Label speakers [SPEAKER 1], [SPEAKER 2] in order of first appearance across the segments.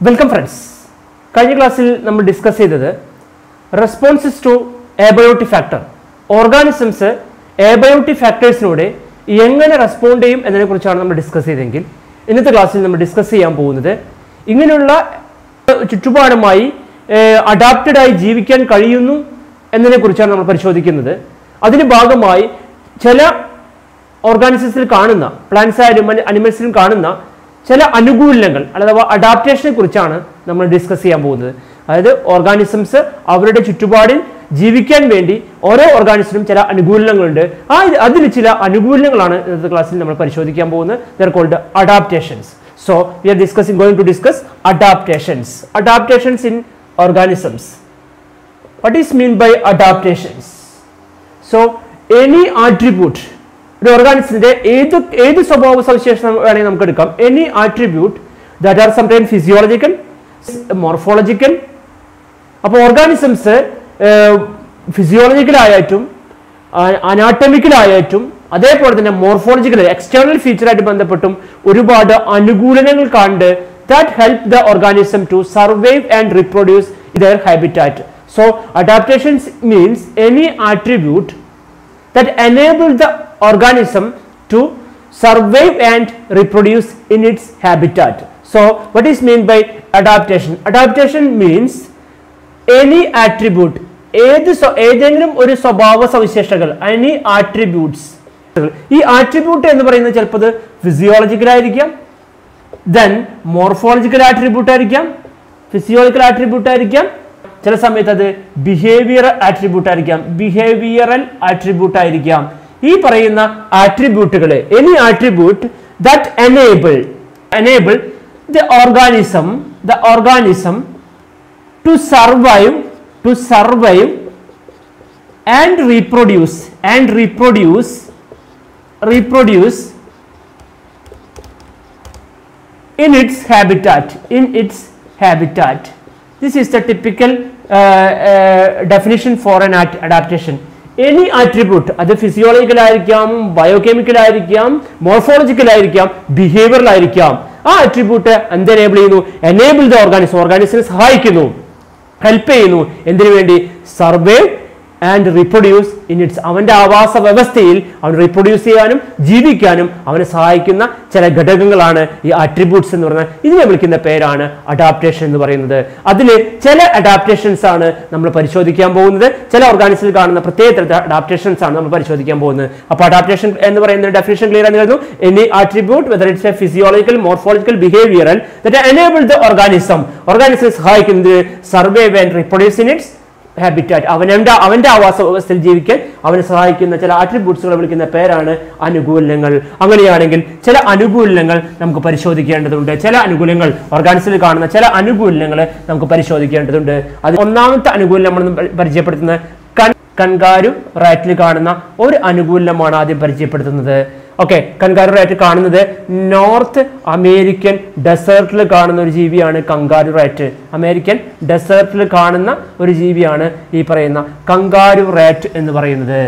[SPEAKER 1] Welcome friends കഴിഞ്ഞ ക്ലാസ്സിൽ നമ്മൾ ഡിസ്കസ് ചെയ്തത് responses to abiotic factor organisms abiotic ഫാക്ടേഴ്സിനോട് എങ്ങനെ റെസ്പോണ്ട് ചെയ്യും എന്നതിനെ കുറിച്ചാണ് നമ്മൾ ഡിസ്കസ് ചെയ്തെങ്കിൽ ഇന്നത്തെ ക്ലാസ്സിൽ നമ്മൾ ഡിസ്കസ് ചെയ്യാൻ പോകുന്നത് ഇങ്ങനെയുള്ള ചുറ്റുപാടുമായി അഡാപ്റ്റഡ് ആയി ജീവിക്കാൻ കഴിയുന്നു എന്നതിനെ കുറിച്ചാണ് നമ്മൾ പരിശോധിക്കുന്നത് അതിന് ഭാഗമായി ചില ഓർഗാനിസത്തിൽ കാണുന്ന പ്ലാന്റ്സ് ആയാലും അനിമൽസിലും കാണുന്ന ചില അനുകൂലങ്ങൾ അഥവാ അഡാപ്റ്റേഷനെ കുറിച്ചാണ് നമ്മൾ ഡിസ്കസ് ചെയ്യാൻ പോകുന്നത് അതായത് ഓർഗാനിസംസ് അവരുടെ ചുറ്റുപാടിൽ ജീവിക്കാൻ വേണ്ടി ഓരോ ഓർഗാനിസിനും ചില അനുകൂലങ്ങളുണ്ട് ആ ഇത് അതിൽ ചില അനുകൂലങ്ങളാണ് ഇന്നത്തെ ക്ലാസ്സിൽ നമ്മൾ പരിശോധിക്കാൻ പോകുന്നത് there cold adaptations so we are discussing going to discuss adaptations adaptations in organisms what is mean by adaptations so any attribute ഒരു ഓർഗാനിസത്തിന്റെ ഏത് ഏത് സ്വഭാവ സവിശേഷത വേണമെങ്കിൽ നമുക്ക് എടുക്കാം any attribute that are sometime physiological morphological അപ്പോൾ ഓർഗാനിസംസ് ഫിസിയോളജിക്കലായിട്ടും അനാട്ടമിക്കലായിട്ടും അതേപോലെ തന്നെ മോർഫോളജിക്കൽ എക്സ്റ്റേണൽ ഫീച്ചറായിട്ട് ബന്ധപ്പെട്ടും ഒരുപാട് അനുകൂലനങ്ങൾ കണ്ട് that help the organism to survive and reproduce their habitat. So adaptations means any attribute that enable the organism to survive and reproduce in its habitat. So what is meant by adaptation? Adaptation means any attribute ഏത് സ്വ- ഏതെങ്കിലും ഒരു സ്വഭാവ സവിശേഷതകൾ any attributes ഈ attribute എന്ന് പറയുന്നത് ചിലപ്പോൾ ഫിസിയോളജിക്കൽ ആയിരിക്കാം ദെൻ മോർഫോളജിക്കൽ ആട്രിബ്യൂട്ട് ആയിരിക്കാം ഫിസിയോളജിക്കൽ ആട്രിബ്യൂട്ട് ആയിരിക്കാം ചില സമയത്ത് അത് ബിഹേവിയർ ആട്രിബ്യൂട്ട് ആയിരിക്കാം ബിഹേവിയറൽ ആട്രിബ്യൂട്ട് ആയിരിക്കാം ഈ പറയുന്ന ആട്രിബ്യൂട്ടുകൾ any attribute that enable enable the organism the organism to survive to survive and reproduce and reproduce reproduce in its habitat in its habitat this is the typical uh, uh, definition for an ad- adaptation any attribute അത് physiological ആയിരിക്കാം biochemical ആയിരിക്കാം morphological ആയിരിക്കാം behavioural ആയിരിക്കാം ആ attribute എന്ത് enable ചെയ്യുന്നു enable the organism ഓർഗാനിസിനെ സഹായിക്കുന്നു help ചെയ്യുന്നു എന്തിനു വേണ്ടി survive and reproduce in its അവന്റെ ആവാസ വ്യവസ്ഥയിൽ അവൻ റിപ്രൊഡ്യൂസ് ചെയ്യാനും ജീവിക്കാനും അവനെ സഹായിക്കുന്ന ചില ഘടകങ്ങളാണ് ഈ അട്രിബ്യൂട്ട്സ് എന്ന് പറയുന്നത് ഇതിനെ വിളിക്കുന്ന പേരാണ് അഡാപ്റ്റേഷൻ എന്ന് പറയുന്നത് അതിൽ ചില അഡാപ്റ്റേഷൻസ് ആണ് നമ്മൾ പരിശോധിക്കാൻ പോകുന്നത് ചില ഓർഗാനിസിൽ കാണുന്ന പ്രത്യേക തരത്തിലുള്ള അഡാപ്റ്റേഷൻസ് ആണ് നമ്മൾ പരിശോധിക്കാൻ പോകുന്നത് അപ്പോൾ അഡാപ്റ്റേഷൻ എന്ന് പറയുന്ന ഡെഫിനേഷൻ ക്ലിയർ ആയിരുന്നു any attribute whether it's a physiological morphological behavioural that enable the organism organism സഹായിക്കുന്നത് survive and reproduce in its habitat അവൻ്റെ അവൻ്റെ ആവാസ വ്യവസ്ഥയിൽ ജീവിക്കാൻ അവനെ സഹായിക്കുന്ന ചില ആട്രിബ്യൂട്ട്സുകളെ വിളിക്കുന്ന പേരാണ് അനുകൂലങ്ങൾ അങ്ങനെയാണെങ്കിൽ ചില അനുകൂലങ്ങൾ നമുക്ക് പരിശോധിക്കേണ്ടതുണ്ട് ചില അനുകൂലങ്ങൾ ഓർഗാനിസിൽ കാണുന്ന ചില അനുകൂലങ്ങൾ നമുക്ക് പരിശോധിക്കേണ്ടതുണ്ട് അത് ഒന്നാമത്തെ അനുകൂലം നമ്മൾ പരിചയപ്പെടുത്തുന്നത് കൺ കൺകാരു റാറ്റിൽ കാണുന്ന ഒരു അനുകൂലമാണ് ആദ്യം പരിചയപ്പെടുത്തുന്നത് ഓക്കെ കങ്കാരു റാറ്റ് കാണുന്നത് നോർത്ത് അമേരിക്കൻ ഡെസേർട്ടിൽ കാണുന്ന ഒരു ജീവിയാണ് കങ്കാരു റാറ്റ് അമേരിക്കൻ ഡെസേർട്ടിൽ കാണുന്ന ഒരു ജീവിയാണ് ഈ പറയുന്ന കങ്കാരു റാറ്റ് എന്ന് പറയുന്നത്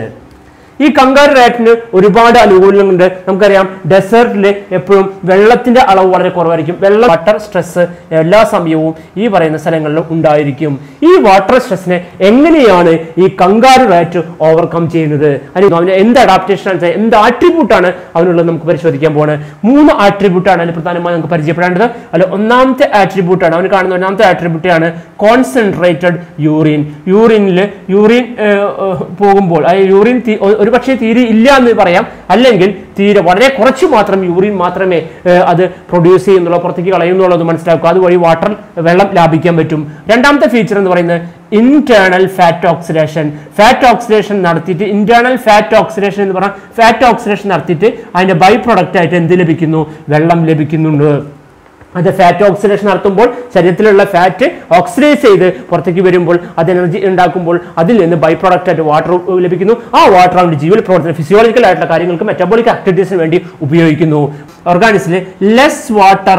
[SPEAKER 1] ഈ കങ്കാരു റാറ്റിന് ഒരുപാട് അനുകൂലങ്ങളുണ്ട് നമുക്കറിയാം ഡെസേർട്ടിൽ എപ്പോഴും വെള്ളത്തിന്റെ അളവ് വളരെ കുറവായിരിക്കും വെള്ളം വാട്ടർ സ്ട്രെസ് എല്ലാ സമയവും ഈ പറയുന്ന സ്ഥലങ്ങളിലും ഉണ്ടായിരിക്കും ഈ വാട്ടർ സ്ട്രെസ്സിനെ എങ്ങനെയാണ് ഈ കങ്കാരു റാറ്റ് ഓവർകം ചെയ്യുന്നത് അല്ലെങ്കിൽ അവന് എന്ത് അഡാപ്റ്റേഷൻ ആണ് ചെയ്യുക, എന്ത് ആട്രിബ്യൂട്ടാണ് അവനുള്ളത് നമുക്ക് പരിശോധിക്കാൻ പോകുന്നത് മൂന്ന് ആട്രിബ്യൂട്ടാണ് അതിൽ പ്രധാനമായി നമുക്ക് പരിചയപ്പെടേണ്ടത് അതിൽ ഒന്നാമത്തെ ആട്രിബ്യൂട്ടാണ് അവന് കാണുന്ന ഒന്നാമത്തെ ആട്രിബ്യൂട്ടാണ് കോൺസെൻട്രേറ്റഡ് യൂറിൻ യൂറിനിൽ യൂറിൻ പോകുമ്പോൾ ആ യൂറിൻ ഒരു പക്ഷേ തീരെ ഇല്ല എന്ന് പറയാം അല്ലെങ്കിൽ തീരെ വളരെ കുറച്ച് മാത്രം യൂറിൻ മാത്രമേ ഏഹ്, അത് പ്രൊഡ്യൂസ് ചെയ്യുന്നുള്ളൂ പുറത്തേക്ക് കളയുന്നുള്ളത് മനസ്സിലാക്കുക അതുവഴി വാട്ടർ വെള്ളം ലാഭിക്കാൻ പറ്റും രണ്ടാമത്തെ ഫീച്ചർ എന്ന് പറയുന്നത് internal fat oxidation fat oxidation നടത്തിയിട്ട് ഇന്റേണൽ ഫാറ്റ് ഓക്സിഡേഷൻ എന്ന് പറഞ്ഞാൽ ഫാറ്റ് ഓക്സിഡേഷൻ നടത്തിയിട്ട് അതിന്റെ ബൈ പ്രൊഡക്റ്റ് ആയിട്ട് എന്ത് ലഭിക്കുന്നു വെള്ളം ലഭിക്കുന്നുണ്ട് അത് ഫാറ്റ് ഓക്സിഡേഷൻ നടത്തുമ്പോൾ ശരീരത്തിലുള്ള ഫാറ്റ് ഓക്സിഡൈസ് ചെയ്ത് പുറത്തേക്ക് വരുമ്പോൾ അത് എനർജി ഉണ്ടാക്കുമ്പോൾ അതിൽ നിന്ന് ബൈ പ്രോഡക്റ്റ് ആയിട്ട് വാട്ടർ ലഭിക്കുന്നു ആ വാട്ടർ അവൻ്റെ ജീവൽ പ്രവർത്തനം ഫിസിയോളജിക്കൽ ആയിട്ടുള്ള കാര്യങ്ങൾക്ക് മെറ്റബോളിക് ആക്ടിവിറ്റീസിന് വേണ്ടി ഉപയോഗിക്കുന്നു ഓർഗാനിസിൽ less water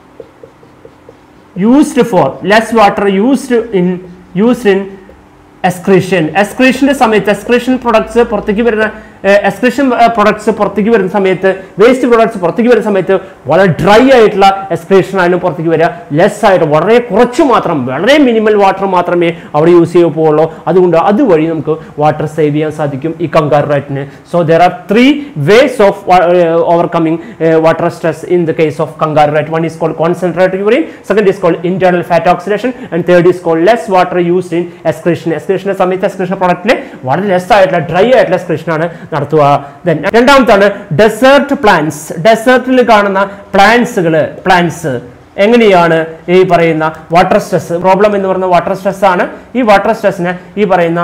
[SPEAKER 1] used for less water used in used in excretion എക്സ്ക്രീഷന്റെ സമയത്ത് എക്സ്ക്രീഷൻ പ്രൊഡക്ട്സ് പുറത്തേക്ക് വരുന്ന എക്സ്ക്രിഷൻ പ്രൊഡക്ട്സ് പുറത്തേക്ക് വരുന്ന സമയത്ത് വേസ്റ്റ് പ്രൊഡക്ട്സ് പുറത്തേക്ക് വരുന്ന സമയത്ത് വളരെ ഡ്രൈ ആയിട്ടുള്ള എക്സ്ക്രിഷൻ ആയാലും പുറത്തേക്ക് വരിക ലെസ് ആയിട്ട് വളരെ കുറച്ച് മാത്രം വളരെ മിനിമൽ വാട്ടർ മാത്രമേ അവിടെ യൂസ് ചെയ്യ പോവുള്ളൂ അതുകൊണ്ട് അതുവഴി നമുക്ക് വാട്ടർ സേവ് ചെയ്യാൻ സാധിക്കും ഈ കങ്കാർ റൈറ്റിന് so there are three ways of overcoming water stress in the case of kangaroo rat one is called concentrated urine second is called internal fat oxidation and third is called less water used in excretion എക്സ്ക്രിഷന്റെ സമയത്ത് excretion പ്രോഡക്റ്റിൽ വളരെ less ആയിട്ടുള്ള dry ആയിട്ടുള്ള എക്സ്ക്രിഷൻ ആണ് നടത്തുക Then രണ്ടാമത്താണ് desert plants ഡെസേർട്ടിൽ കാണുന്ന പ്ലാന്റ്സുകൾ പ്ലാന്റ്സ് എങ്ങനെയാണ് ഈ പറയുന്ന വാട്ടർ സ്ട്രെസ് പ്രോബ്ലം എന്ന് പറയുന്ന വാട്ടർ സ്ട്രെസ് ആണ് ഈ വാട്ടർ സ്ട്രെസ്സിനെ ഈ പറയുന്ന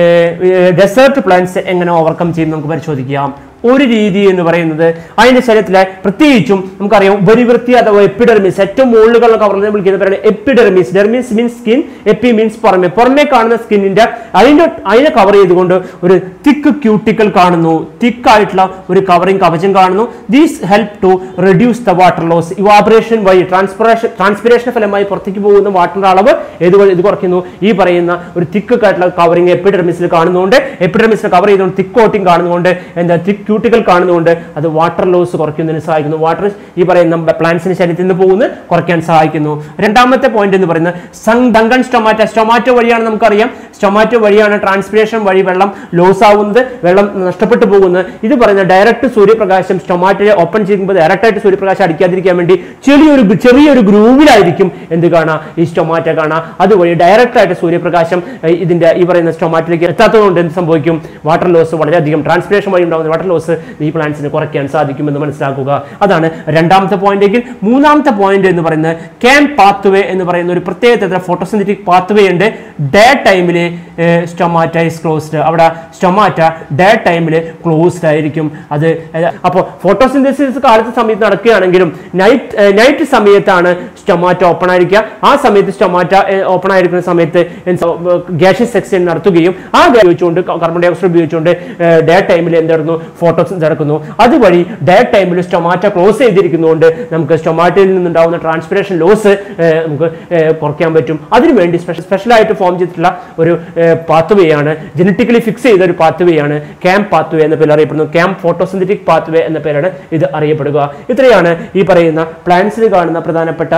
[SPEAKER 1] ഡെസേർട്ട് പ്ലാന്റ്സ് എങ്ങനെ ഓവർകം ചെയ്യും നമുക്ക് പരിശോധിക്കാം ഒരു രീതി എന്ന് പറയുന്നത് അതിന്റെ ശരീരത്തിലെ പ്രത്യേകിച്ചും നമുക്കറിയാം ഉപരിവൃത്തി അഥവാ എപ്പിഡെർമിസ് ഏറ്റവും മുകളിലുള്ള കവർന്ന് വിളിക്കുന്ന പേരാണ് epidermis dermis means skin epi means പുറമെ പുറമെ കാണുന്ന സ്കിന്നിന്റെ അതിന്റെ അതിനെ കവർ ചെയ്തുകൊണ്ട് ഒരു തിക്ക് ക്യൂട്ടിക്കൽ കാണുന്നു തിക്ക് ആയിട്ടുള്ള ഒരു കവറിംഗ് കവചം കാണുന്നു these help to reduce the water loss evaporation വഴി ട്രാൻസ്പിറേഷൻ ട്രാൻസ്പിറേഷൻ ഫലമായി പുറത്തേക്ക് പോകുന്ന വാട്ടറിന്റെ അളവ് ഏത് വഴി ഇത് കുറയ്ക്കുന്നു ഈ പറയുന്ന ഒരു തിക്ക് ആയിട്ടുള്ള കവറിംഗ് എപ്പിഡെർമിസിൽ കാണുന്നുണ്ട് എപ്പിഡെർമിസിൽ കവർ ചെയ്തുകൊണ്ട് തിക്ക് കോട്ടിംഗ് കാണുന്നുണ്ട് എന്താ തിക്ക് ക്യൂട്ടിക്കൽ കാണുന്നുകൊണ്ട് അത് വാട്ടർ ലോസ് കുറയ്ക്കുന്നതിന് സഹായിക്കുന്നു വാട്ടർ ഈ പറയുന്ന പ്ലാന്റ്സിന് ശരീരത്തിൽ നിന്ന് പോകുന്നത് കുറയ്ക്കാൻ സഹായിക്കുന്നു രണ്ടാമത്തെ പോയിന്റ് എന്ന് പറയുന്നത് സങ് ഡങ്കൺ സ്റ്റൊമാറ്റോ സ്റ്റൊമാറ്റോ വഴിയാണ് നമുക്കറിയാം സ്റ്റൊമാറ്റോ വഴിയാണ് ട്രാൻസ്പിറേഷൻ വഴി വെള്ളം ലോസ് ആവുന്നത് വെള്ളം നഷ്ടപ്പെട്ടു പോകുന്നത് ഇത് പറയുന്ന ഡയറക്റ്റ് സൂര്യപ്രകാശം സ്റ്റൊമാറ്റോയെ ഓപ്പൺ ചെയ്യുമ്പോൾ ഡയറക്റ്റ് ആയിട്ട് സൂര്യപ്രകാശം അടിക്കാതിരിക്കാൻ വേണ്ടി ചെറിയൊരു ചെറിയൊരു ഗ്രൂവിലായിരിക്കും എന്ത് കാണാം ഈ സ്റ്റൊമാറ്റോ കാണാം അതുവഴി ഡയറക്റ്റ് ആയിട്ട് സൂര്യപ്രകാശം ഏർ, ഇതിന്റെ ഈ പറയുന്ന സ്റ്റൊമാറ്റിലേക്ക് എത്താത്തതുകൊണ്ട് എന്ത് സംഭവിക്കും വാട്ടർ ലോസ് വളരെയധികം ട്രാൻസ്പിറേഷൻ വഴി ഉണ്ടാകുന്ന വാട്ടർ ലോസ് ഈ പ്ലാന്റ്സിന് കുറയ്ക്കാൻ സാധിക്കുമെന്ന് മനസ്സിലാക്കുക അതാണ് രണ്ടാമത്തെ പോയിന്റ് എങ്കിൽ മൂന്നാമത്തെ പോയിന്റ് എന്ന് പറയുന്നത് ക്യാൻ പാത്വേ എന്ന് പറയുന്ന ഒരു പ്രത്യേക തരത്തിലുള്ള ഫോട്ടോസിന്തറ്റിക് പാത്വേ ഉണ്ട് ഡേ ടൈമിൽ സ്റ്റൊമാറ്റ ഇസ് ക്ലോസ്ഡ് അവിടെ സ്റ്റൊമാറ്റ ഡേ ടൈമിൽ ക്ലോസ്ഡ് ആയിരിക്കും അത് അപ്പോൾ ഫോട്ടോസിന്തസിസ് കാലത്ത് സമയത്ത് നടക്കുകയാണെങ്കിലും നൈറ്റ് നൈറ്റ് സമയത്താണ് സ്റ്റൊമാറ്റ ഓപ്പൺ ആയിരിക്കുക ആ സമയത്ത് സ്റ്റൊമാറ്റ ഓപ്പൺ ആയിരിക്കുന്ന സമയത്ത് ഗ്യാഷ്യസ് സെക്ഷൻ നടത്തുകയും ആ gas ഉപയോഗിച്ചുകൊണ്ട് കാർബൺ ഡൈ ഓക്സൈഡ് ഉപയോഗിച്ചുകൊണ്ട് ഡേ ടൈമിൽ എന്തായിരുന്നു ഫോട്ടോസ് നടക്കുന്നു അതുവഴി ഡേ ടൈമിൽ സ്റ്റൊമാറ്റ ക്ലോസ് ചെയ്തിരിക്കുന്നതുകൊണ്ട് നമുക്ക് സ്റ്റൊമാറ്റയിൽ നിന്നുണ്ടാവുന്ന ട്രാൻസ്പിറേഷൻ ലോസ് നമുക്ക് ഏർ, കുറയ്ക്കാൻ പറ്റും അതിനുവേണ്ടി സ്പെഷ്യൽ സ്പെഷ്യലായിട്ട് ഫോം ചെയ്തിട്ടുള്ള ഒരു പാത്വേ ആണ് ജനറ്റിക്കലി ഫിക്സ് ചെയ്ത ഒരു പാത്വേ ആണ് ക്യാമ്പ് പാത്വേ എന്ന പേര് അറിയപ്പെടുന്നു ക്യാമ്പ് ഫോട്ടോസിന്തറ്റിക് പാത്വേ എന്ന പേരാണ് ഇത് അറിയപ്പെടുക ഇത്രയാണ് ഈ പറയുന്ന പ്ലാന്റ്സിൽ കാണുന്ന പ്രധാനപ്പെട്ട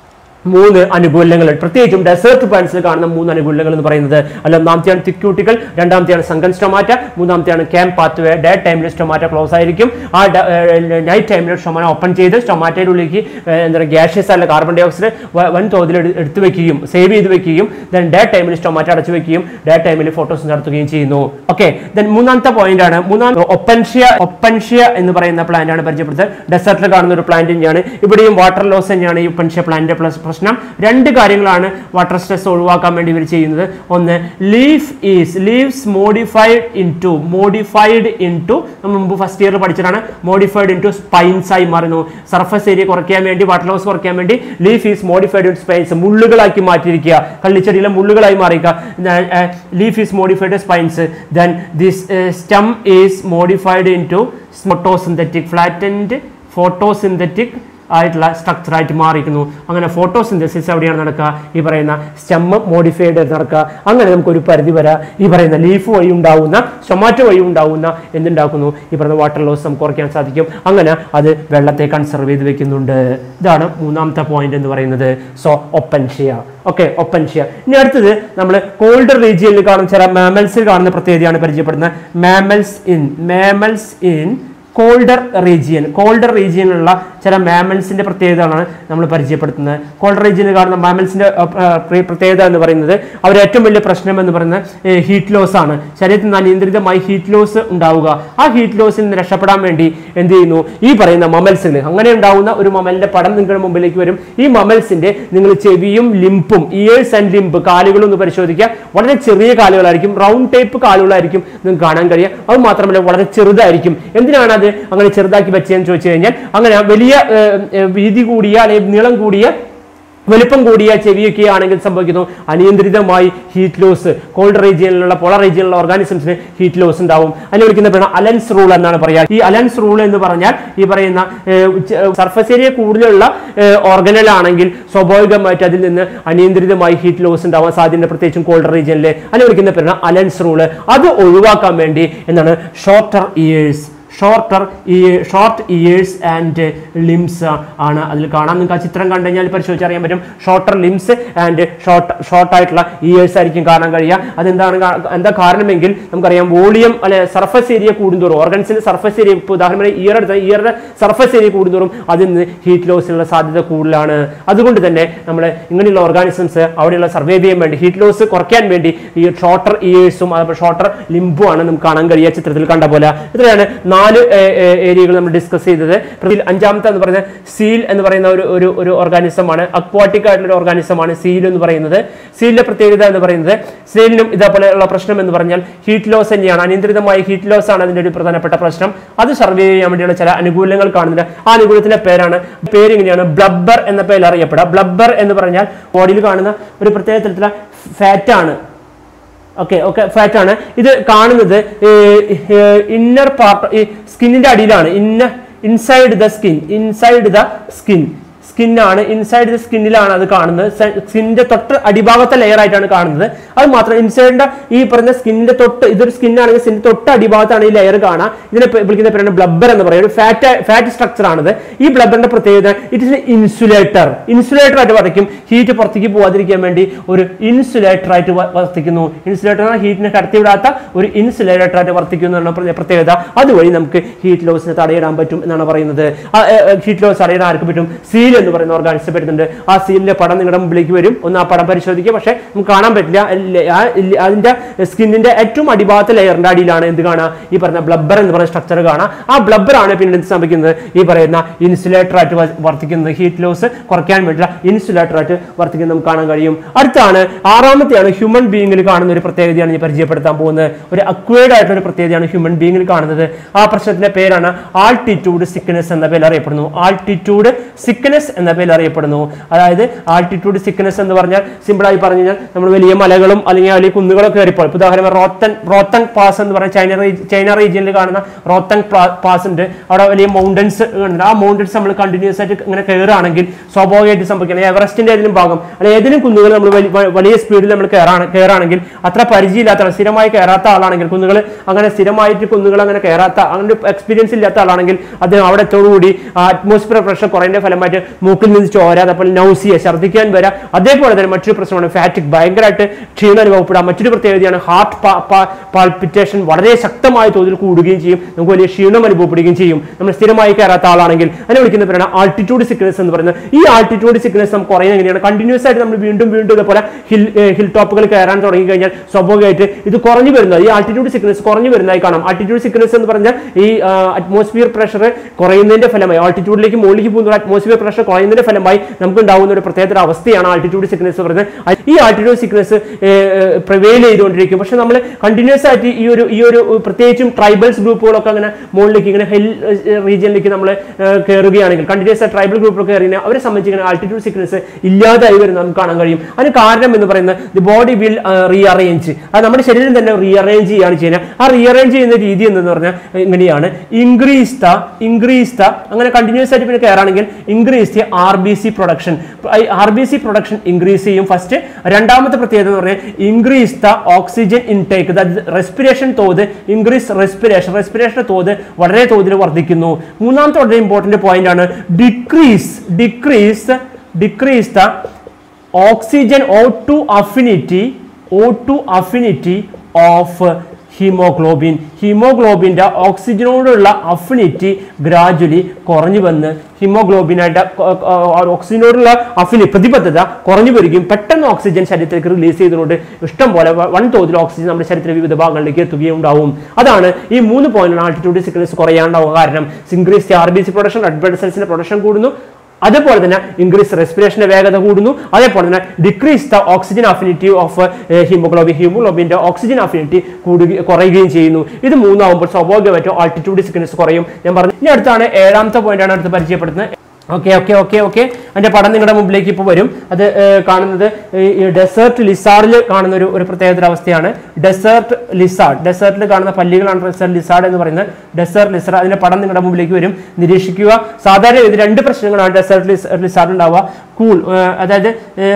[SPEAKER 1] മൂന്ന് അനുകൂലങ്ങൾ പ്രത്യേകിച്ചും ഡെസേർട്ട് പ്ലാന്റ്സിൽ കാണുന്ന മൂന്ന് അനുകൂലങ്ങൾ എന്ന് പറയുന്നത് അല്ല ഒന്നാമത്തെയാണ് തിക്യൂട്ടിക്കൽ രണ്ടാമത്തെയാണ് സങ്കൻ സ്റ്റൊമാറ്റ മൂന്നാമത്തെയാണ് ക്യാമ്പ് പാത്വേ ഡേ ടൈമിൽ സ്റ്റൊമാറ്റ ക്ലോസ് ആയിരിക്കും ആ നൈറ്റ് ടൈമിൽ സ്റ്റൊമാറ്റ ഓപ്പൺ ചെയ്ത് സ്റ്റൊമാറ്റയുടെ ഉള്ളിലേക്ക് ഏർ, എന്താ പറയുക ഗ്യാഷ്യസ് അല്ല കാർബൺ ഡൈ ഓക്സൈഡ് വ- വൻ തോതിൽ എടു- എടുത്തു വെക്കുകയും സേവ് ചെയ്ത് വെക്കുകയും ദെൻ ഡേ ടൈമിൽ സ്റ്റൊമാറ്റ അടച്ചു വെക്കുകയും ഡേ ടൈമിൽ ഫോട്ടോസ് നടത്തുകയും ചെയ്യുന്നു ഓക്കെ ദെൻ മൂന്നാമത്തെ പോയിന്റ് ആണ് മൂന്നാം ഒപ്പൻഷ്യ ഒപ്പൻഷ്യ എന്ന് പറയുന്ന പ്ലാന്റ് ആണ് പരിചയപ്പെടുത്തുന്നത് ഡെസേർട്ടിൽ കാണുന്ന ഒരു പ്ലാന്റ് തന്നെയാണ് ഇവിടെയും വാട്ടർ ലോസ് തന്നെയാണ് ഈ ഒപ്പൻഷ്യ പ്ലാന്റ് പ്ലസ് പ്രശ്നം രണ്ട് കാര്യങ്ങളാണ് വാട്ടർ സ്ട്രെസ് ഒഴിവാക്കാൻ വേണ്ടി ഇവർ ചെയ്യുന്നത് ഒന്ന് leaf is leaves modified into modified into നമ്മൾ മുമ്പ് ഫസ്റ്റ് ഇയറിൽ പഠിച്ചതാണ് മോഡിഫൈഡ് ഇൻ ടു സ്പൈൻസ് ആയി മാറുന്നു സർഫസ് ഏരിയ കുറയ്ക്കാൻ വേണ്ടി വാട്ടർ ലോസ് കുറയ്ക്കാൻ വേണ്ടി leaf is modified in spines മുള്ളുകളാക്കി മാറ്റിയിരിക്കുക കള്ളിച്ചെടിയിലെ മുള്ളുകളായി മാറിക്കുക leaf is modified spines then this stem is modified into photosynthetic flattened photosynthetic ആയിട്ടുള്ള സ്ട്രക്ചർ ആയിട്ട് മാറിയിരിക്കുന്നു അങ്ങനെ ഫോട്ടോസിന്തസിസ് എവിടെയാണ് നടക്കുക ഈ പറയുന്ന സ്റ്റെമ്മ് മോഡിഫൈഡ് നടക്കുക അങ്ങനെ നമുക്കൊരു പരിധി വരെ ഈ പറയുന്ന ലീഫ് വഴി ഉണ്ടാവുന്ന സ്റ്റൊമാറ്റോ വഴി ഉണ്ടാവുന്ന എന്തുണ്ടാക്കുന്നു ഈ പറയുന്ന വാട്ടർ ലോസ് നമുക്ക് കുറയ്ക്കാൻ സാധിക്കും അങ്ങനെ അത് വെള്ളത്തെ കൺസർവ് ചെയ്ത് വെക്കുന്നുണ്ട് ഇതാണ് മൂന്നാമത്തെ പോയിന്റ് എന്ന് പറയുന്നത് സോ ഒപ്പൻഷ്യ ഓക്കെ ഒപ്പൻഷ്യ ഇനി അടുത്തത് നമ്മൾ കോൾഡർ റീജിയനിൽ കാണുന്ന ചില മാമൽസിൽ കാണുന്ന പ്രത്യേകതയാണ് പരിചയപ്പെടുന്നത് mammals in mammals in colder region colder റീജിയനിലുള്ള ചില മാമൽസിന്റെ പ്രത്യേകതകളാണ് നമ്മൾ പരിചയപ്പെടുത്തുന്നത് കോൾഡർ റീജിയനിൽ കാണുന്ന മാമൽസിന്റെ പ്രത്യേകത എന്ന് പറയുന്നത് അവരുടെ ഏറ്റവും വലിയ പ്രശ്നം എന്ന് പറയുന്നത് ഹീറ്റ് ലോസ് ആണ് ശരീരത്തിൽ നിന്ന് അനിയന്ത്രിതമായി ഹീറ്റ് ലോസ് ഉണ്ടാവുക ആ ഹീറ്റ് ലോസിൽ നിന്ന് രക്ഷപ്പെടാൻ വേണ്ടി എന്ത് ചെയ്യുന്നു ഈ പറയുന്ന മമൽസിന് അങ്ങനെ ഉണ്ടാവുന്ന ഒരു മമലിന്റെ പടം നിങ്ങളുടെ മുമ്പിലേക്ക് വരും ഈ മമൽസിന്റെ നിങ്ങൾ ചെവിയും ലിംപും ഇയേഴ്സ് ആൻഡ് ലിംപ് കാലുകളും ഒന്ന് പരിശോധിക്കുക വളരെ ചെറിയ കാലുകളായിരിക്കും റൗണ്ട് ടൈപ്പ് കാലുകളായിരിക്കും നിങ്ങൾക്ക് കാണാൻ കഴിയുക അത് മാത്രമല്ല വളരെ ചെറുതായിരിക്കും എന്തിനാണ് അത് അങ്ങനെ ചെറുതാക്കി വെച്ചതെന്ന് ചോദിച്ചു കഴിഞ്ഞാൽ അങ്ങനെ വലിയ ഏർ, ഏർ, വീതി കൂടിയ അല്ലെങ്കിൽ നീളം കൂടിയ വലിപ്പം കൂടിയ ചെവിയൊക്കെ ആണെങ്കിൽ സംഭവിക്കുന്നു അനിയന്ത്രിതമായി ഹീറ്റ് ലോസ് കോൾഡ് റീജിയനിലുള്ള പോളർ റീജിയനിലുള്ള ഓർഗാനിസംസിന് ഹീറ്റ് ലോസ് ഉണ്ടാവും അതിനെ വിളിക്കുന്ന പേരാണ് അലൻസ് റൂൾ എന്നാണ് പറയുക ഈ അലൻസ് റൂൾ എന്ന് പറഞ്ഞാൽ ഈ പറയുന്ന സർഫസ് ഏരിയ കൂടുതലുള്ള ഓർഗനലാണെങ്കിൽ സ്വാഭാവികമായിട്ട് അതിൽ നിന്ന് അനിയന്ത്രിതമായി ഹീറ്റ് ലോസ് ഉണ്ടാവാൻ സാധ്യത പ്രത്യേകിച്ചും കോൾഡ് റീജിയനിൽ അതിനെ വിളിക്കുന്ന പേരാണ് അലൻസ് റൂൾ അത് ഒഴിവാക്കാൻ വേണ്ടി എന്താണ് shorter ears shorter short ears and limbs ആണ് അതിൽ കാണാം നിങ്ങൾക്ക് ആ ചിത്രം കണ്ടു കഴിഞ്ഞാൽ പരിശോധിച്ചറിയാൻ പറ്റും shorter limbs and short short ആയിട്ടുള്ള ഇയേഴ്സ് ആയിരിക്കും കാണാൻ കഴിയുക അതെന്താണ് കാ- എന്താ കാരണമെങ്കിൽ നമുക്കറിയാം വോളിയം അല്ലെ സർഫസ് ഏരിയ കൂടുന്തോറും ഓർഗൻസിന്റെ സർഫസ് ഏരിയ ഇപ്പോൾ ഉദാഹരണം ഇയർ എടുത്ത ഇയറുടെ സർഫസ് ഏരിയ കൂടുന്തോറും അതിൽ നിന്ന് ഹീറ്റ് ലോസിനുള്ള സാധ്യത കൂടുതലാണ് അതുകൊണ്ട് തന്നെ നമ്മൾ ഇങ്ങനെയുള്ള ഓർഗാനിസംസ് അവിടെയുള്ള സർവൈവ് ചെയ്യാൻ വേണ്ടി ഹീറ്റ് ലോസ് കുറയ്ക്കാൻ വേണ്ടി ഈ ഷോർട്ടർ ഇയേഴ്സും അതുപോലെ ഷോർട്ടർ ലിംബും ആണ് നമുക്ക് കാണാൻ കഴിയുക ചിത്രത്തിൽ കണ്ട പോലെ ഇത്രയാണ് നാല് ഏരിയകൾ നമ്മൾ ഡിസ്കസ് ചെയ്തത് ഇതിൽ അഞ്ചാമത്തെ എന്ന് പറയുന്നത് സീൽ എന്ന് പറയുന്ന ഒരു ഒരു ഒരു ഓർഗാനിസമാണ് അക്വാട്ടിക് ആയിട്ടുള്ള ഒരു ഓർഗാനിസമാണ് സീൽ എന്ന് പറയുന്നത് സീലിന്റെ പ്രത്യേകത എന്ന് പറയുന്നത് സീലിനും ഇതേപോലെയുള്ള പ്രശ്നം എന്ന് പറഞ്ഞാൽ ഹീറ്റ് ലോസ് തന്നെയാണ് അനിയന്ത്രിതമായ ഹീറ്റ് ലോസ് ആണ് അതിന്റെ ഒരു പ്രധാനപ്പെട്ട പ്രശ്നം അത് സർവൈവ് ചെയ്യാൻ വേണ്ടിയുള്ള ചില അനുകൂലങ്ങൾ കാണുന്നില്ല ആ അനുകൂലത്തിന്റെ പേരാണ് പേര് ഇങ്ങനെയാണ് ബ്ലബ്ബർ എന്ന പേരിൽ അറിയപ്പെടുക ബ്ലബ്ബർ എന്ന് പറഞ്ഞാൽ ബോഡിയിൽ കാണുന്ന ഒരു പ്രത്യേക തരത്തിലുള്ള ഫാറ്റ് ആണ് ഓക്കെ ഓക്കെ ഫാറ്റ് ആണ് ഇത് കാണുന്നത് ഇന്നർ പാർട്ട് ഈ സ്കിന്നിന്റെ അടിയിലാണ് ഇന്ന inside the skin inside the skin സ്കിന്നാണ് ഇൻസൈഡ് ദ സ്കിന്നിലാണ് അത് കാണുന്നത് സ്കിന്നിന്റെ തൊട്ട് അടിഭാഗത്തെ ലെയർ ആയിട്ടാണ് കാണുന്നത് അത് മാത്രം ഇൻസൈഡിന്റെ ഈ പറഞ്ഞ സ്കിന്നിന്റെ തൊട്ട് ഇതൊരു സ്കിന്നാണെങ്കിൽ സ്കിന്നിന്റെ തൊട്ട് അടിഭാഗത്താണ് ഈ ലെയർ കാണാം ഇതിനെ പേ- വിളിക്കുന്ന പേരാണ് ബ്ലബ്ബർ എന്ന് പറയുന്നത് ഒരു ഫാറ്റ് ഫാറ്റ് സ്ട്രക്ചർ ആണിത് ഈ ബ്ലബ്ബറിന്റെ പ്രത്യേകത ഇറ്റ് ഇസ് ഇൻസുലേറ്റർ ഇൻസുലേറ്റർ ആയിട്ട് വർത്തിക്കും ഹീറ്റ് പുറത്തേക്ക് പോകാതിരിക്കാൻ വേണ്ടി ഒരു ഇൻസുലേറ്റർ ആയിട്ട് വ- വർത്തിക്കുന്നു ഇൻസുലേറ്റർ ഹീറ്റിനെ കടത്തിവിടാത്ത ഒരു ഇൻസുലേറ്റർ ആയിട്ട് വർത്തിക്കുന്നു എന്നുള്ള പ്ര- പ്രത്യേകത അതുവഴി നമുക്ക് ഹീറ്റ് ലോസിനെ തടയിടാൻ പറ്റും എന്നാണ് പറയുന്നത് ഹീറ്റ് ലോസ് തടയിടാൻ ആർക്ക് പറ്റും സീൽ എന്ന് പറയുന്ന ഓർഗാനിസം പറ്റുന്നുണ്ട് ആ സീലിന്റെ പടം നിങ്ങളുടെ മുമ്പിലേക്ക് വരും ഒന്ന് ആ പടം പരിശോധിക്കുക പക്ഷേ നമുക്ക് കാണാൻ പറ്റില്ല അല്ല- ആ ഇല്ല- അതിന്റെ സ്കിന്നിന്റെ ഏറ്റവും അടിഭാഗത്തെ ലെയറിന്റെ അടിയിലാണ് എന്ത് കാണാം ഈ പറയുന്ന ബ്ലബ്ബർ എന്ന് പറയുന്ന സ്ട്രക്ചർ കാണാം ആ ബ്ലബ്ബർ ആണ് പിന്നെ എന്ത് സംഭവിക്കുന്നത് ഈ പറയുന്ന ഇൻസുലേറ്റർ ആയിട്ട് വ- വർത്തിക്കുന്നത് ഹീറ്റ് ലോസ് കുറയ്ക്കാൻ വേണ്ടിയുള്ള ഇൻസുലേറ്റർ ആയിട്ട് വർത്തിക്കുന്നത് നമുക്ക് കാണാൻ കഴിയും അടുത്താണ് ആറാമത്തെയാണ് ഹ്യൂമൻ ബീയിങ്ങിൽ കാണുന്ന ഒരു പ്രത്യേകതയാണ് ഞാൻ പരിചയപ്പെടുത്താൻ പോകുന്നത് ഒരു അക്വേർഡ് ആയിട്ടുള്ള ഒരു പ്രത്യേകതയാണ് ഹ്യൂമൻ ബീയിങ്ങിൽ കാണുന്നത് ആ പ്രശ്നത്തിന്റെ പേരാണ് ആൾട്ടിറ്റ്യൂഡ് സിക്നസ് എന്ന പേരിൽ അറിയപ്പെടുന്നു ആൾട്ടിറ്റ്യൂഡ് സിക്നസ് എന്ന പേരിൽ അറിയപ്പെടുന്നു അതായത് ആൾട്ടിറ്റ്യൂഡ് സിക്നസ് എന്ന് പറഞ്ഞാൽ സിമ്പിളായി പറഞ്ഞു കഴിഞ്ഞാൽ നമ്മൾ വലിയ മലകളും അല്ലെങ്കിൽ വലിയ കുന്നുകളൊക്കെ കയറിപ്പോൾ ഇപ്പൊ ഉദാഹരണം റോത്തൻ റോത്തങ് പാസ് എന്ന് പറഞ്ഞ ചൈന റീ- ചൈന റീജിയനിൽ കാണുന്ന റോത്തങ് പാസ് ഉണ്ട് അവിടെ വലിയ മൗണ്ടൻസ് ഉണ്ട് ആ മൗണ്ടൻസ് നമ്മൾ കണ്ടിന്യൂസ് ആയിട്ട് ഇങ്ങനെ കയറുകയാണെങ്കിൽ സ്വാഭാവികമായിട്ട് സംഭവിക്കണം എവറസ്റ്റിന്റെ ഏതെങ്കിലും ഭാഗം അല്ലെങ്കിൽ ഏതെങ്കിലും കുന്നുകൾ നമ്മൾ വലി- വ- വലിയ സ്പീഡിൽ നമ്മൾ കയറാണ് കയറാണെങ്കിൽ അത്ര പരിചയമില്ലാത്ത ആൾ സ്ഥിരമായി കയറാത്ത ആളാണെങ്കിൽ കുന്നുകൾ അങ്ങനെ സ്ഥിരമായിട്ട് കുന്നുകൾ അങ്ങനെ കയറാത്ത അങ്ങനെ എക്സ്പീരിയൻസ് ഇല്ലാത്ത ആളാണെങ്കിൽ അദ്ദേഹം അവിടെ എത്തോടുകൂടി അറ്റ്മോസ്ഫിയർ പ്രഷർ കുറേന്റെ ഫലമായിട്ട് മൂക്കിൽ നിന്ന് ചോര അതേപോലെ നൗസിയ ഛർദ്ദിക്കാൻ വരാം അതേപോലെ തന്നെ മറ്റൊരു പ്രശ്നമാണ് ഫാറ്റിക് ഭയങ്കരമായിട്ട് ക്ഷീണം അനുഭവപ്പെടാം മറ്റൊരു പ്രത്യേകതയാണ് ഹാർട്ട് പാൾപിറ്റേഷൻ വളരെ ശക്തമായ തോതിൽ കൂടുകയും ചെയ്യും നമുക്ക് വലിയ ക്ഷീണം അനുഭവപ്പെടുകയും ചെയ്യും നമ്മൾ സ്ഥിരമായി കയറാത്ത ആളാണെങ്കിൽ അതിനെ വിളിക്കുന്ന പേരാണ് ആൾട്ടിറ്റ്യൂഡ് സിക്നസ് എന്ന് പറയുന്നത് ഈ ആൾട്ടിറ്റ്യൂഡ് സിക്നസ് നമുക്ക് കുറയുന്നത് എങ്ങനെയാണ് കണ്ടിന്യൂസ് ആയിട്ട് നമ്മൾ വീണ്ടും വീണ്ടും ഇതേപോലെ ഹിൽ ഹിൽ ടോപ്പുകൾ കയറാൻ തുടങ്ങി കഴിഞ്ഞാൽ സ്വാഭാവികമായിട്ട് ഇത് കുറഞ്ഞു വരുന്നത് ഈ ആൾട്ടിറ്റ്യൂഡ് സിക്നസ് കുറഞ്ഞു വരുന്നതായി കാണാം ആൾട്ടിറ്റ്യൂഡ് സിക്നസ് എന്ന് പറഞ്ഞാൽ ഈ അറ്റ്മോസ്ഫിയർ പ്രഷർ കുറയുന്നതിന്റെ ഫലമായി ആൾട്ടിറ്റ്യൂഡിലേക്ക് മുകളിലേക്ക് പോകുന്ന അറ്റ്മോസ്ഫിയർ പ്രഷർ കുറയുന്നതിന്റെ ഫലമായി നമുക്ക് ഉണ്ടാകുന്ന ഒരു പ്രത്യേക അവസ്ഥയാണ് ആൾട്ടിറ്റ്യൂഡ് സിക്നസ് പറയുന്നത് അത് ഈ ആൾട്ടിറ്റ്യൂഡ് സിക്നസ് പ്രിവെയിൽ ചെയ്തുകൊണ്ടിരിക്കും പക്ഷെ നമ്മൾ കണ്ടിന്യൂസ് ആയിട്ട് ഈ ഒരു ഈ ഒരു പ്രത്യേകിച്ചും ട്രൈബൽസ് ഗ്രൂപ്പുകളൊക്കെ അങ്ങനെ മുകളിലേക്ക് ഇങ്ങനെ ഹിൽ റീജിയനിലേക്ക് നമ്മൾ കയറുകയാണെങ്കിൽ കണ്ടിന്യൂസ് ആയിട്ട് ട്രൈബൽ ഗ്രൂപ്പൊക്കെ കയറി അവരെ സംബന്ധിച്ച് ഇങ്ങനെ ആൾട്ടിറ്റ്യൂഡ് സിക്നസ് ഇല്ലാതായി വരുന്നത് നമുക്ക് കാണാൻ കഴിയും അതിന് കാരണം എന്ന് പറയുന്നത് ദി ബോഡി വിൽ റീഅറേഞ്ച് അത് നമ്മുടെ ശരീരം തന്നെ റീഅറേഞ്ച് ചെയ്യാണ് ചെയ്യുന്നത് ആ റീഅറേഞ്ച് ചെയ്യുന്ന രീതി എന്തെന്ന് പറഞ്ഞാൽ ഇങ്ങനെയാണ് ഇൻക്രീസ് ദ ഇൻക്രീസ് ദ അങ്ങനെ കണ്ടിന്യൂസ് ആയിട്ട് പിന്നെ കയറാണെങ്കിൽ increase the R B C production R B C production increase ചെയ്യും ഫസ്റ്റ് രണ്ടാമത്തെ പ്രത്യേകത എന്ന് പറഞ്ഞാൽ increase the oxygen intake respiration തോത് ഇൻക്രീസ് റെസ്പിറേഷൻ റെസ്പിറേഷൻ തോത് വളരെ തോതിൽ വർദ്ധിക്കുന്നു മൂന്നാമത്തെ വളരെ ഇമ്പോർട്ടന്റ് പോയിന്റ് ആണ് decrease decrease decrease the oxygen O two affinity O two affinity of haemoglobin ഹീമോഗ്ലോബിൻ്റെ ഓക്സിജനോടുള്ള അഫിനിറ്റി ഗ്രാജുവലി കുറഞ്ഞു വന്ന് ഹീമോഗ്ലോബിനായിട്ട് ഓക്സിജനോടുള്ള അഫിനി പ്രതിബദ്ധത കുറഞ്ഞു വരികയും പെട്ടെന്ന് ഓക്സിജൻ ശരീരത്തിലേക്ക് റിലീസ് ചെയ്തുകൊണ്ട് ഇഷ്ടം പോലെ വ- വൻ തോതിൽ ഓക്സിജൻ നമ്മുടെ ശരീരത്തിലെ വിവിധ ഭാഗങ്ങളിലേക്ക് എത്തുകയും ഉണ്ടാവും അതാണ് ഈ മൂന്ന് പോയിന്റാണ് ആൾട്ടിറ്റ്യൂഡ് സിക്നസ് കുറയാണ്ടാവുക കാരണം increase R B C production red blood സെൽസിന്റെ പ്രൊഡക്ഷൻ കൂടുന്നു അതുപോലെ തന്നെ ഇൻക്രീസ് റെസ്പിറേഷന്റെ വേഗത കൂടുന്നു അതേപോലെ തന്നെ decrease the oxygen affinity of haemoglobin ഹീമോഗ്ലോബിന്റെ ഓക്സിജൻ അഫിനിറ്റി കൂടുകയും കുറയുകയും ചെയ്യുന്നു ഇത് മൂന്നാവുമ്പോൾ സ്വാഭാവികമായിട്ടും ആൾട്ടിറ്റ്യൂഡ് സിക്നസ് കുറയും ഞാൻ പറഞ്ഞു ഇനി അടുത്താണ് ഏഴാമത്തെ പോയിന്റാണ് അടുത്ത് പരിചയപ്പെടുത്തുന്നത് ഓക്കെ ഓക്കെ ഓക്കെ ഓക്കെ അതിന്റെ പടം നിങ്ങളുടെ മുമ്പിലേക്ക് ഇപ്പോൾ വരും അത് ഏർ, കാണുന്നത് ഈ ഡെസേർട്ട് ലിസാർഡിൽ കാണുന്ന ഒരു ഒരു പ്രത്യേകതര അവസ്ഥയാണ് ഡെസേർട്ട് ലിസാർഡ് ഡെസേർട്ടിൽ കാണുന്ന പല്ലികളാണ് ഡെസേർട്ട് ലിസാർഡ് എന്ന് പറയുന്നത് ഡെസേർട്ട് ലിസാർഡ് അതിന്റെ പടം നിങ്ങളുടെ മുമ്പിലേക്ക് വരും നിരീക്ഷിക്കുക സാധാരണ ഇത് രണ്ട് പ്രശ്നങ്ങളാണ് ഡെസേർട്ട് ലിസാർഡ് ഉണ്ടാവുക കൂൾ അതായത്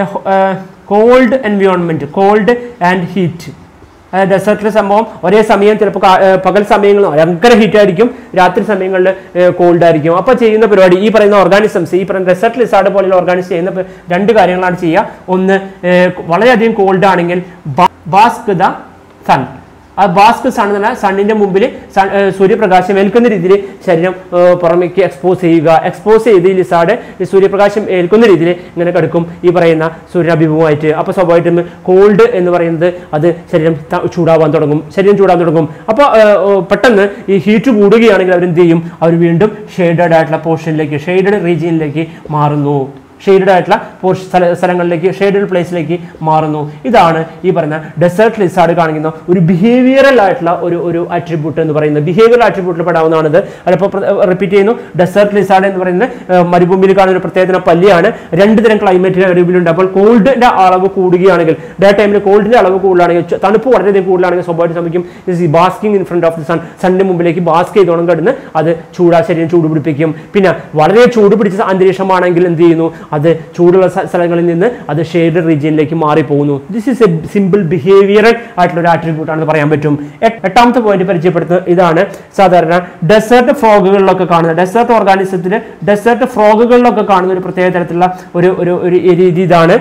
[SPEAKER 1] cold environment cold and heat ഡെസേർട്ടിലെ സംഭവം ഒരേ സമയം ചിലപ്പോൾ പകൽ സമയങ്ങളിൽ ഭയങ്കര ഹീറ്റ് ആയിരിക്കും രാത്രി സമയങ്ങളിൽ കോൾഡ് ആയിരിക്കും അപ്പോൾ ചെയ്യുന്ന പരിപാടി ഈ പറയുന്ന ഓർഗാനിസംസ് ഈ പറയുന്ന ഡെസേർട്ട് ലിസാർഡ് പോലെയുള്ള ഓർഗാനിസം ചെയ്യുന്ന പ- രണ്ട് കാര്യങ്ങളാണ് ചെയ്യുക ഒന്ന് ഏർ, വളരെയധികം കോൾഡ് ആണെങ്കിൽ ബാസ്ക് ദ സൺ ആ ബാസ്ക് സൺ എന്ന് പറഞ്ഞാൽ സണ്ണിന്റെ മുമ്പിൽ സൺ ഏർ, സൂര്യപ്രകാശം ഏൽക്കുന്ന രീതിയിൽ ശരീരം ഏർ, പുറമേക്ക് എക്സ്പോസ് ചെയ്യുക എക്സ്പോസ് ചെയ്ത് ഈ ലിസാർഡ് ഈ സൂര്യപ്രകാശം ഏൽക്കുന്ന രീതിയിൽ ഇങ്ങനെ കിടക്കും ഈ പറയുന്ന സൂര്യാഭിമുഖമായിട്ട് അപ്പോൾ സ്വാഭാവികമായിട്ടും കോൾഡ് എന്ന് പറയുന്നത് അത് ശരീരം ത- ചൂടാവാൻ തുടങ്ങും ശരീരം ചൂടാൻ തുടങ്ങും അപ്പോൾ പെട്ടെന്ന് ഈ ഹീറ്റ് കൂടുകയാണെങ്കിൽ അവർ എന്ത് ചെയ്യും അവർ വീണ്ടും ഷെയ്ഡഡ് ആയിട്ടുള്ള പോർഷനിലേക്ക് ഷെയ്ഡഡ് റീജിയനിലേക്ക് മാറുന്നു ഷെയ്ഡഡ് ആയിട്ടുള്ള പോർഷ സ്ഥല സ്ഥലങ്ങളിലേക്ക് ഷെയ്ഡഡ് പ്ലേസിലേക്ക് മാറുന്നു ഇതാണ് ഈ പറയുന്ന ഡെസേർട്ട് ലിസാർഡ് കാണിക്കുന്ന ഒരു ബിഹേവിയറൽ ആയിട്ടുള്ള ഒരു ഒരു ആട്രിബ്യൂട്ട് എന്ന് പറയുന്നത് ബിഹേവിയറൽ ആട്രിബ്യൂട്ടിൽ പെടാവുന്നതാണിത് അതിപ്പോൾ റിപ്പീറ്റ് ചെയ്യുന്നു ഡെസേർട്ട് ലിസാർഡ് എന്ന് പറയുന്നത് ഏർ, മരുഭൂമിയിൽ കാണുന്ന ഒരു പ്രത്യേകത പല്ലിയാണ് രണ്ട് തരം ക്ലൈമറ്റ് അരിവിലുണ്ട് അപ്പോൾ കോൾഡിന്റെ അളവ് കൂടുകയാണെങ്കിൽ ഡേ ടൈമിൽ കോൾഡിന്റെ അളവ് കൂടുതലാണെങ്കിൽ ച- തണുപ്പ് വളരെയധികം കൂടുതലാണെങ്കിൽ സ്വാഭാവികം സംഭവിക്കും basking in front of the sun സണ്ണിന്റെ മുമ്പിലേക്ക് ബാസ്ക് ചെയ്തോണം കിടന്ന് അത് ചൂടാ ശരീരം ചൂട് പിടിപ്പിക്കും പിന്നെ വളരെ ചൂട് പിടിച്ച അന്തരീക്ഷമാണെങ്കിൽ എന്ത് ചെയ്യുന്നു അത് ചൂടുള്ള സ്ഥ- സ്ഥലങ്ങളിൽ നിന്ന് അത് ഷെയ്ഡ് റീജിയനിലേക്ക് മാറിപ്പോകുന്നു this is a simple behavioural ആയിട്ടുള്ള ഒരു ആട്രിബ്യൂട്ട് ആണെന്ന് പറയാൻ പറ്റും എ- എട്ടാമത്തെ പോയിന്റ് പരിചയപ്പെടുത്തുന്നത് ഇതാണ് സാധാരണ ഡെസേർട്ട് ഫ്രോഗുകളിലൊക്കെ കാണുന്ന ഡെസേർട്ട് ഓർഗാനിസത്തിൽ ഡെസേർട്ട് ഫ്രോഗുകളിലൊക്കെ കാണുന്ന ഒരു പ്രത്യേക തരത്തിലുള്ള ഒരു ഒരു ഒരു രീതി ഇതാണ്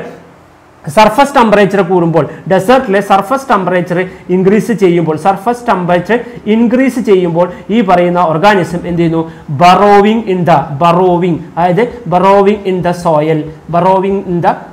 [SPEAKER 1] സർഫസ് ടെമ്പറേച്ചർ കൂടുമ്പോൾ ഡെസേർട്ടിലെ സർഫസ് ടെമ്പറേച്ചർ ഇൻക്രീസ് ചെയ്യുമ്പോൾ സർഫസ് ടെമ്പറേച്ചർ ഇൻക്രീസ് ചെയ്യുമ്പോൾ ഈ പറയുന്ന ഓർഗാനിസം എന്ത് ചെയ്യുന്നു ബറോവിങ് ഇൻ ദ ബറോവിങ് അതായത് burrowing in the soil burrowing in the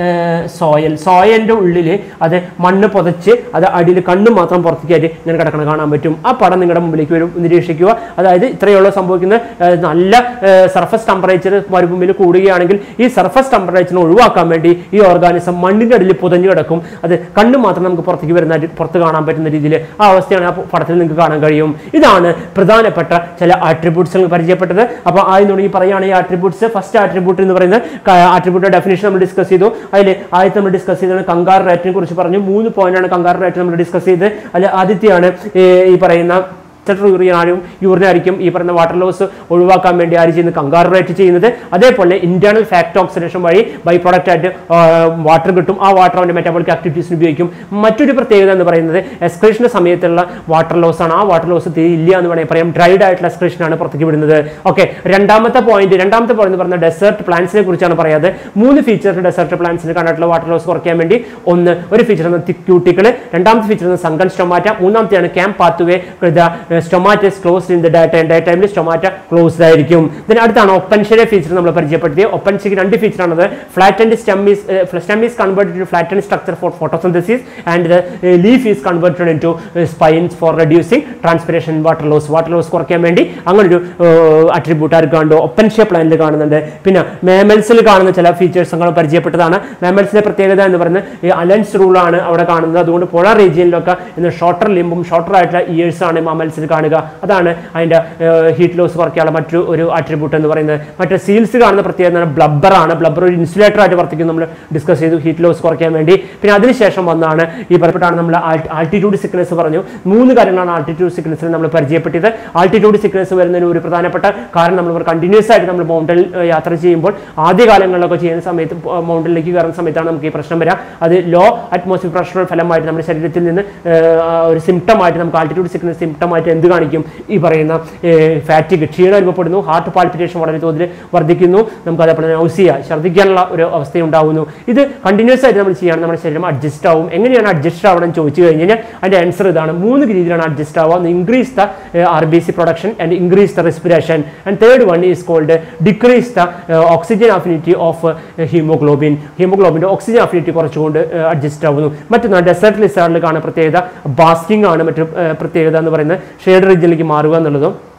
[SPEAKER 1] soil സോയലിൻ്റെ ഉള്ളിൽ അത് മണ്ണ് പുതച്ച് അത് അടിയിൽ കണ്ണ് മാത്രം പുറത്തേക്കായിട്ട് ഇങ്ങനെ കിടക്കണം കാണാൻ പറ്റും ആ പടം നിങ്ങളുടെ മുമ്പിലേക്ക് വരും നിരീക്ഷിക്കുക അതായത് ഇത്രയുള്ള സംഭവിക്കുന്ന ഏർ, നല്ല സർഫസ് ടെമ്പറേച്ചർ മരുഭൂമിയിൽ കൂടുകയാണെങ്കിൽ ഈ സർഫസ് ടെമ്പറേച്ചറിനെ ഒഴിവാക്കാൻ വേണ്ടി ഈ ഓർഗാനിസം മണ്ണിൻ്റെ അടിയിൽ പുതഞ്ഞു കിടക്കും അത് കണ്ണ് മാത്രം നമുക്ക് പുറത്തേക്ക് വരുന്ന പുറത്ത് കാണാൻ പറ്റുന്ന രീതിയിൽ ആ അവസ്ഥയാണ് ആ പടത്തിൽ നിങ്ങൾക്ക് കാണാൻ കഴിയും ഇതാണ് പ്രധാനപ്പെട്ട ചില ആട്രിബ്യൂട്ട്സ് പരിചയപ്പെട്ടത് അപ്പോൾ ആദ്യം തുടങ്ങി പറയുകയാണ് ഈ ആട്രിബ്യൂട്ട്സ് ഫസ്റ്റ് ആട്രിബ്യൂട്ട് എന്ന് പറയുന്നത് ആട്രിബ്യൂട്ട് ഡെഫിനേഷൻ നമ്മൾ ഡിസ്കസ് ചെയ്തു അതിൽ ആദ്യത്തെ നമ്മൾ ഡിസ്കസ് ചെയ്തത് കങ്കാർ റേറ്റിനെ കുറിച്ച് പറഞ്ഞു മൂന്ന് പോയിന്റാണ് കങ്കാർ റേറ്റ് നമ്മൾ ഡിസ്കസ് ചെയ്ത് അതിൽ ആദ്യത്തെയാണ് ഈ ഈ പറയുന്ന സെട്രൽ യൂറിയനാരും യൂറിനായിരിക്കും ഈ പറയുന്ന വാട്ടർ ലോസ് ഒഴിവാക്കാൻ വേണ്ടി ആര് ചെയ്യുന്നത് കങ്കാറുറേറ്റ് ചെയ്യുന്നത് അതേപോലെ ഇന്റേണൽ ഫാക്ട് ഓക്സിഡേഷൻ വഴി ബൈ പ്രോഡക്റ്റ് ആയിട്ട് വാട്ടർ കിട്ടും ആ വാട്ടർ അവൻ്റെ മെറ്റാബോളിക് ആക്ടിവിറ്റീസിന് ഉപയോഗിക്കും മറ്റൊരു പ്രത്യേകത എന്ന് പറയുന്നത് എക്സ്ക്രീഷൻ്റെ സമയത്തുള്ള വാട്ടർ ലോസ് ആണ് ആ വാട്ടർ ലോസ് ഇല്ല എന്ന് വേണമെങ്കിൽ പറയാം ഡ്രൈഡ് ആയിട്ടുള്ള എക്സ്ക്രീഷൻ ആണ് പുറത്തേക്ക് വിടുന്നത് ഓക്കെ രണ്ടാമത്തെ പോയിന്റ് രണ്ടാമത്തെ പോയിന്റ് എന്ന് പറഞ്ഞാൽ ഡെസേർട്ട് പ്ലാന്റ്സിനെ കുറിച്ചാണ് പറയാത് മൂന്ന് ഫീച്ചർ ഡെസേർട്ട് പ്ലാന്റ്സിന് കണ്ടിട്ടുള്ള വാട്ടർ ലോസ് കുറയ്ക്കാൻ വേണ്ടി ഒന്ന് ഒരു ഫീച്ചർ തിക്യൂട്ടികൾ രണ്ടാമത്തെ ഫീച്ചർ സങ്കൺ സ്റ്റൊമാറ്റ മൂന്നാമത്തെയാണ് ക്യാമ്പ് pathway stomata closed in the day time day ടൈമിൽ സ്റ്റൊമാറ്റ ക്ലോസ്ഡ് ആയിരിക്കും ഇതിന് അടുത്താണ് ഒപ്പൻഷയുടെ ഫീച്ചർ നമ്മൾ പരിചയപ്പെടുത്തിയത് ഒപ്പൻഷയ്ക്ക് രണ്ട് ഫീച്ചർ ആണത് flat and stem is stem is converted to flat and structure for photosynthesis and leaf is converted into spines for reducing transpiration water loss water loss കുറയ്ക്കാൻ വേണ്ടി അങ്ങനെ ഒരു അട്രിബ്യൂട്ട് ആർക്ക് കാണുന്നു ഒപ്പൻഷ്യ പ്ലാനിൽ കാണുന്നുണ്ട് പിന്നെ മേമൽസിൽ കാണുന്ന ചില ഫീച്ചേഴ്സ് നമ്മൾ പരിചയപ്പെട്ടതാണ് മേമൽസിന്റെ പ്രത്യേകത എന്ന് പറയുന്നത് ഈ അലൻസ് റൂൾ ആണ് അവിടെ കാണുന്നത് അതുകൊണ്ട് പുഴ റീജിയനിലൊക്കെ ഇന്ന് ഷോർട്ടർ ലിമ്പും ഷോർട്ടർ ആയിട്ടുള്ള ഇയേഴ്സ് ആണ് മാമൽസിൽ കാണുക അതാണ് അതിന്റെ ഹീറ്റ് ലോസ് കുറയ്ക്കാനുള്ള മറ്റൊരു ഒരു ആട്രിബ്യൂട്ട് എന്ന് പറയുന്നത് മറ്റേ സീൽസ് കാണുന്ന പ്രത്യേകത ബ്ലബ്ബർ ആണ് ബ്ലബ്ബർ ഒരു ഇൻസുലേറ്റർ ആയിട്ട് വർത്തിക്കും നമ്മൾ ഡിസ്കസ് ചെയ്തു ഹീറ്റ് ലോസ് കുറയ്ക്കാൻ വേണ്ടി പിന്നെ അതിനുശേഷം വന്നാണ് ഈ പറയപ്പെട്ടാണ് നമ്മൾ ആൾട്ടിറ്റ്യൂഡ് സിക്നസ് പറഞ്ഞു മൂന്ന് കാര്യങ്ങളാണ് ആൾട്ടിറ്റ്യൂഡ് സിക്നസിൽ നമ്മൾ പരിചയപ്പെട്ടത് ആൾട്ടിറ്റ്യൂഡ് സിക്നസ് വരുന്നതിന് ഒരു പ്രധാനപ്പെട്ട കാരണം നമ്മൾ കണ്ടിന്യൂസ് ആയിട്ട് നമ്മൾ മൗണ്ടനിൽ യാത്ര ചെയ്യുമ്പോൾ ആദ്യ കാലങ്ങളിലൊക്കെ ചെയ്യുന്ന സമയത്ത് മൗണ്ടനിലേക്ക് കയറുന്ന സമയത്താണ് നമുക്ക് ഈ പ്രശ്നം വരാം അത് ലോ അറ്റ്മോസ്ഫിയർ പ്രഷർ ഫലമായിട്ട് നമ്മുടെ ശരീരത്തിൽ നിന്ന് ഏർ, ആ ഒരു സിംറ്റം ആയിട്ട് നമുക്ക് ആൾട്ടിറ്റ്യൂഡ് സിക്നസ് സിംറ്റം ആയിട്ട് എന്ത് കാണിക്കും ഈ പറയുന്ന ഫാറ്റിക് ക്ഷീണം അനുഭവപ്പെടുന്നു ഹാർട്ട് പാൽപിറ്റേഷൻ വളരെ തോതിൽ വർദ്ധിക്കുന്നു നമുക്ക് അതേപോലെ തന്നെ ഔസിയ ഛർദ്ദിക്കാനുള്ള ഒരു അവസ്ഥയുണ്ടാവുന്നു ഇത് കണ്ടിന്യൂസ് ആയിട്ട് നമ്മൾ ചെയ്യണം നമ്മുടെ ശരീരം അഡ്ജസ്റ്റ് ആവും എങ്ങനെയാണ് അഡ്ജസ്റ്റ് ആവണം എന്ന് ചോദിച്ചു കഴിഞ്ഞ് കഴിഞ്ഞാൽ അതിൻ്റെ ആൻസർ ഇതാണ് മൂന്ന് രീതിയിലാണ് അഡ്ജസ്റ്റ് ആവുക increase the R B C production and increase the respiration and third one is called decrease the oxygen affinity of haemoglobin ഹീമോഗ്ലോബിൻ്റെ ഓക്സിജൻ അഫിനിറ്റി കുറച്ചുകൊണ്ട് അഡ്ജസ്റ്റ് ആവുന്നു മറ്റൊന്ന് ഡെസേർട്ട് ലിസാറിൽ കാണുന്ന പ്രത്യേകത ബാസ്കിംഗ് ആണ് മറ്റൊരു ഏർ, പ്രത്യേകത എന്ന് പറയുന്നത് ഷെയ്ഡ് റീജിയനിലേക്ക് മാറുക എന്നുള്ളതും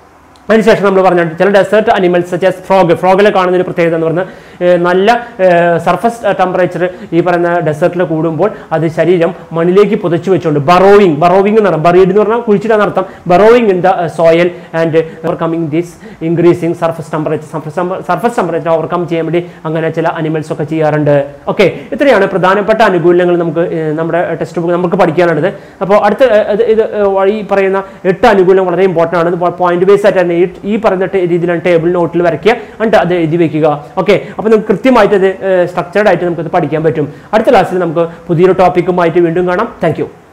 [SPEAKER 1] അതിനുശേഷം നമ്മൾ പറഞ്ഞ ചില desert animals such as frog ഫ്രോഗിലെ കാണുന്ന ഒരു പ്രത്യേകത എന്ന് പറഞ്ഞാൽ ഏഹ്, നല്ല സർഫസ് ടെമ്പറേച്ചർ ഈ പറയുന്ന ഡെസേർട്ടിൽ കൂടുമ്പോൾ അത് ശരീരം മണ്ണിലേക്ക് പുതച്ചു വെച്ചുകൊണ്ട് ബറോവിങ് ബറോവിങ് എന്ന് പറഞ്ഞാൽ ബറീഡ് എന്ന് പറഞ്ഞാൽ കുഴിച്ചിടാൻ അർത്ഥം burrowing in the soil and overcoming this increasing surface temperature surface temperature overcome ചെയ്യാൻ വേണ്ടി അങ്ങനെ ചില അനിമൽസ് ഒക്കെ ചെയ്യാറുണ്ട് ഓക്കെ ഇത്രയാണ് പ്രധാനപ്പെട്ട അനുകൂലങ്ങൾ നമുക്ക് ഏഹ്, നമ്മുടെ ടെക്സ്റ്റ് ബുക്ക് നമുക്ക് പഠിക്കാനുള്ളത് അപ്പോൾ അടുത്ത ഏഹ്, ഇത് ഇത് ഏഹ്, ഈ പറയുന്ന എട്ട് അനുകൂലം വളരെ ഇമ്പോർട്ടൻ്റ് ആണ് പോയിന്റ് ബേസ് ആയിട്ട് തന്നെ ഈ ഈ പറയുന്ന ടേ- രീതിയിലാണ് ടേബിൾ നോട്ടിൽ വരയ്ക്കുക എന്നിട്ട് അത് എഴുതി വെക്കുക ഓക്കെ അപ്പോൾ നമുക്ക് കൃത്യമായിട്ട് അത് സ്ട്രക്ചർഡ് ആയിട്ട് നമുക്കത് പഠിക്കാൻ പറ്റും അടുത്ത ക്ലാസ്സിൽ നമുക്ക് പുതിയൊരു ടോപ്പിക്കുമായിട്ട് വീണ്ടും കാണാം താങ്ക്